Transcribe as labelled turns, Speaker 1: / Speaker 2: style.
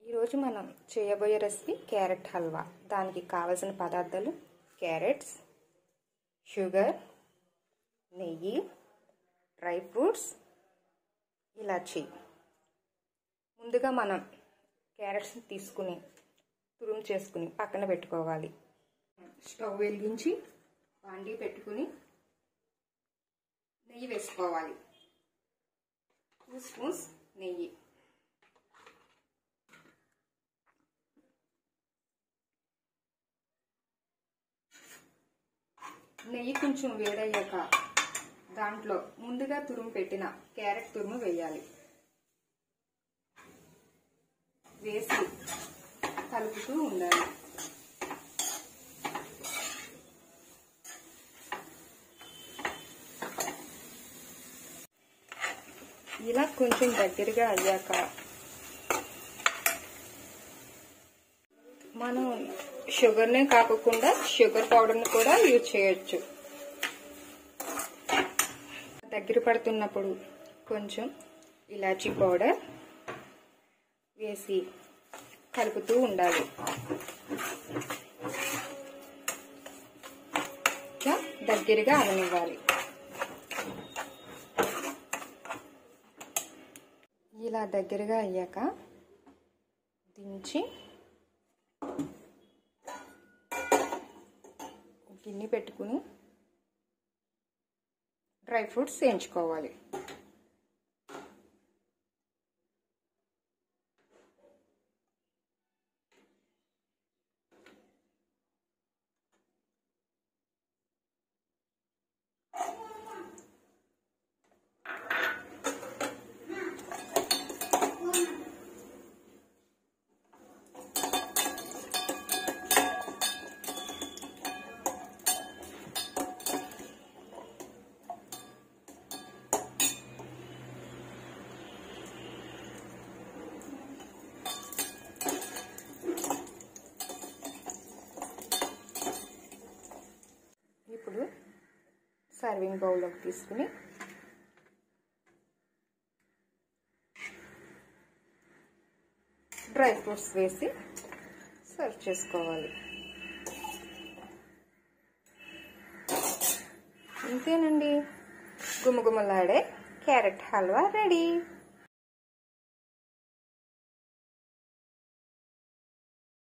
Speaker 1: ఈరోజు మనం చేయబోయే రెసిపీ క్యారెట్ హల్వా దానికి కావలసిన పదార్థాలు క్యారెట్స్ షుగర్ నెయ్యి డ్రై ఫ్రూట్స్ ఇలాచి ముందుగా మనం క్యారెట్స్ని తీసుకుని తురుము చేసుకుని పక్కన పెట్టుకోవాలి స్టవ్ వెలిగించి బాండీ పెట్టుకుని నెయ్యి వేసుకోవాలి టూ స్పూన్స్ నెయ్యి నెయ్యి కొంచెం వేడయ్యాక దాంట్లో ముందుగా తురుము పెట్టిన క్యారెట్ తురుము వేయాలి వేసి కలుపుతూ ఉండాలి ఇలా కొంచెం దగ్గరగా అయ్యాక మనం షుగర్నే కాకుండా షుగర్ పౌడర్ని కూడా యూజ్ చేయొచ్చు దగ్గర పడుతున్నప్పుడు కొంచెం ఇలాచీ పౌడర్ వేసి కలుపుతూ ఉండాలి దగ్గరగా అవనివ్వాలి ఇలా దగ్గరగా అయ్యాక దించి గిన్నె పెట్టుకుని డ్రై ఫ్రూట్స్ వేయించుకోవాలి ఇప్పుడు సర్వింగ్ బౌల్లోకి తీసుకుని డ్రై ఫ్రూట్స్ వేసి సర్వ్ చేసుకోవాలి ఇంతేనండి గుమగుమలాడే క్యారెట్ హల్వా రెడీ